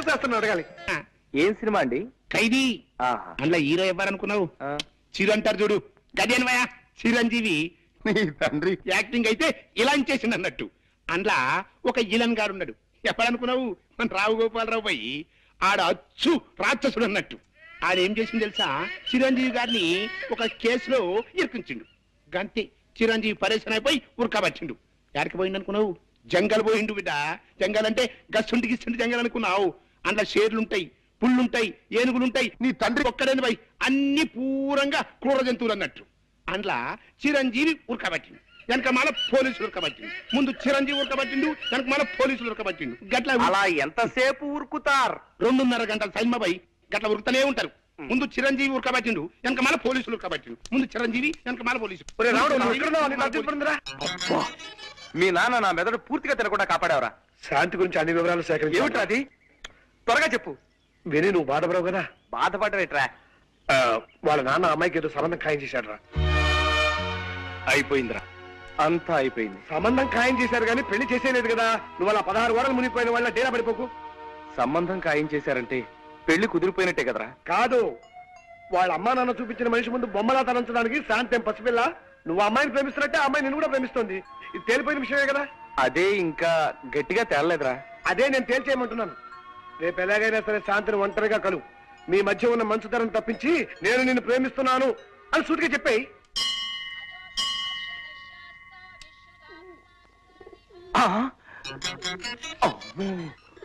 శాస్త్రం అడగాలి ఏం సినిమా అండి ఖైదీ ఆహా. అందులో హీరో ఎవరనుకున్నావు ఆ. చిరు అంటారు చూడు గదేనవయ్య చిరంజీవి నీ తండ్రి యాక్టింగ్ అయితే ఇలా చేసింది అన్నట్టు అందులో ఒక ఇలన్ గారు ఉన్నాడు ఎప్పుడనుకున్నావు మన రావు గోపాలరావు పోయి ఆడ అచ్చు రాక్షసుడు అన్నట్టు ఆడేం చేసింది తెలుసా చిరంజీవి గారిని ఒక కేసులో ఇరికించిండు గంతే చిరంజీవి పరేషన్ అయిపోయి ఉరకబట్టిండు ఎక్కడికి పోయిండు అనుకున్నావు జంగల్ పోయిండు బిడ్డ జంగల్ అంటే గస్సుంటి గిస్సుంటి జంగల్ అనుకున్నావు అందులో షేర్లుంటాయి పుళ్ళుంటాయి ఏనుగులుంటాయి నీ తండ్రి ఒక్కడని పోయి అన్ని పూరంగా క్రూర జంతువులు అన్నట్టు అందులో చిరంజీవి ఉరకబట్టిండు వెనక మళ్ళా పోలీసులు ఉరకబట్టిండు ముందు చిరంజీవి ఉరకబట్టిండు వెనక మళ్ళా పోలీసులు ఉరకబట్టిండు గట్ల అలా ఎంతసేపు ఊరుకుతార్ రెండున్నర గంటల సైన్మ పోయి గట్ల ఉరుకుతూనే ఉంటారు ముందు చిరంజీవి ఉరకబట్టిండు వెనక మళ్ళా పోలీసులు ఉరకబట్టిండు ముందు చిరంజీవి వెనక మళ్ళా పోలీసులు ఒరే రావుడు నువ్వు చిరంజీవి, ఎక్కడ ఉన్నావు? వెనక నీకు మళ్ళా అర్థం పడిందిరా? అబ్బా, మీ నాన్న నా మెదడు పూర్తిగా తినకుండా కాపాడావరా శాంతి గురించి అన్ని వివరాలు సేకరించి ఏమిట్రా అది త్వరగా చెప్పు విని నువ్వు బాధపడవు కదా బాధపడవేట్రా ఆ, వాళ్ళ నాన్న అమ్మాయికి ఏదో సంబంధం ఖాయం చేశాడు రా అయిపోయిందిరా అంతా అయిపోయింది సంబంధం ఖాయం చేశారు కానీ పెళ్లి చేసేయలేదు కదా నువ్వు అలా పదహారు వారాలు మునిగిపోయిన వాళ్ళ డేరా పడిపోకు సంబంధం ఖాయం చేశారంటే పెళ్లి కుదిరిపోయినట్టే కదరా కాదు వాళ్ళ అమ్మా నాన్న చూపించిన మనిషి ముందు బొమ్మలా తలంచడానికి శాంతి ఏం పసిపిల్ల నువ్వు ఆ అమ్మాయిని ప్రేమిస్తున్నట్టే ఆ అమ్మాయి నిన్ను కూడా ప్రేమిస్తుంది ఇది తేలిపోయిన విషయమే కదా అదే ఇంకా గట్టిగా తేలలేదురా అదే నేను తేల్చేయమంటున్నాను రేపు ఎలాగైనా సరే శాంతిని ఒంటరిగా కలు మీ మధ్య ఉన్న మంచుతనం తప్పించి నేను నిన్ను ప్రేమిస్తున్నాను అని సూటిగా చెప్పాయి ఆ? అమ్మో.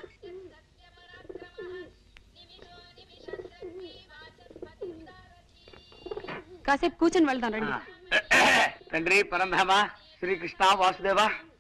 కాసేపు కూర్చొని వెళ్దాం రండి తండ్రి పరంధామ శ్రీకృష్ణ వాసుదేవ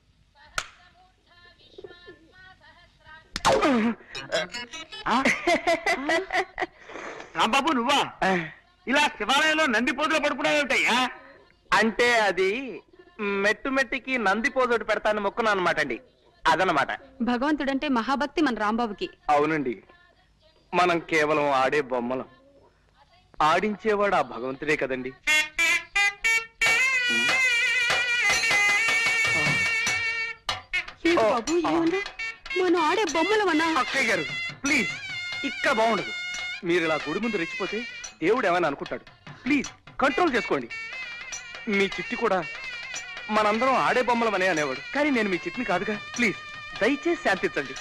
రాంబాబు నువ్వా ఇలా శివాలయంలో నంది పోతులు పడుకున్నావుటయ్యా అంటే అది మెట్టు మెట్టికి నంది పోజోటి పెడతాను మొక్కున అనమాట అండి అదనమాట భగవంతుడంటే మహాభక్తి మన రాంబాబుకి అవునండి మనం కేవలం ఆడే బొమ్మలం ఆడించేవాడు ఆ భగవంతుడే కదండి ఏంటి బాబు ఏమన్నా మనం ఆడే బొమ్మలమన్నా అక్కయ్య గారు ప్లీజ్ ఇక్కడ బాగుండదు మీరు ఇలా గుడి ముందు రెచ్చిపోతే దేవుడు ఏమైనా అనుకుంటాడు ప్లీజ్ కంట్రోల్ చేసుకోండి మీ చిట్టి కూడా మనందరం ఆడే బొమ్మలమనే అనేవాడు కానీ నేను మీ చిట్టిని కాదుగా ప్లీజ్ దయచేసి శాంతించండి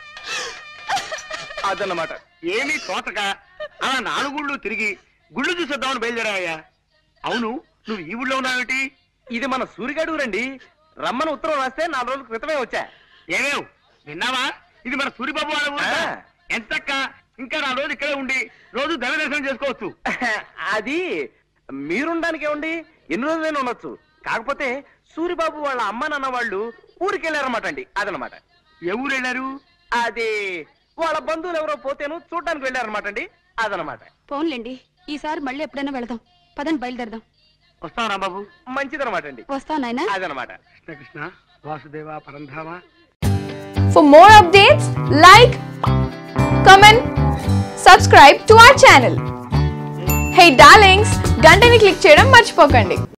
అదన్నమాట ఏమీ తోటక అలా నాలుగుళ్ళు తిరిగి గుళ్ళు చూసేద్దామని బయలుదేరావయ్యా అవును నువ్వు ఈ ఊళ్ళో ఉన్నావేటి ఇది మన సూరిగాడు రండి రమ్మని ఉత్తరం రాస్తే నాలుగు రోజుల క్రితమే వచ్చా ఏమేవ్ విన్నావా ఇది మన సూరిబాబు వాళ్ళ ఊరు ఆ. ఎంతక్క ఇంకా నా రోజు ఇక్కడే ఉండి రోజు దైవ దర్శనం చేసుకోవచ్చు అది మీరుండడానికి ఏమండి ఎన్ని రోజులైనా ఉండొచ్చు కాకపోతే సూరిబాబు వాళ్ళ అమ్మ నాన్న వాళ్ళు ఊరికి వెళ్ళారన్నమాట అండి అదనమాట ఎవరు వెళ్ళారు అది వాళ్ళ బంధువులు ఎవరో పోతేను చూడడానికి వెళ్ళారన్నమాట అండి అదనమాట పోన్లేండి ఈసారి మళ్ళీ ఎప్పుడైనా వెళదాం పదండి బయలుదేరదాం వస్తాం రాంబాబు మంచిదనమాట అండి వస్తా నాయనా అదనమాట Krishna Krishna Vasudeva పరంధామ For more updates, like, comment, subscribe to our channel. Hey darlings, గంటని click చేయడం మర్చిపోకండి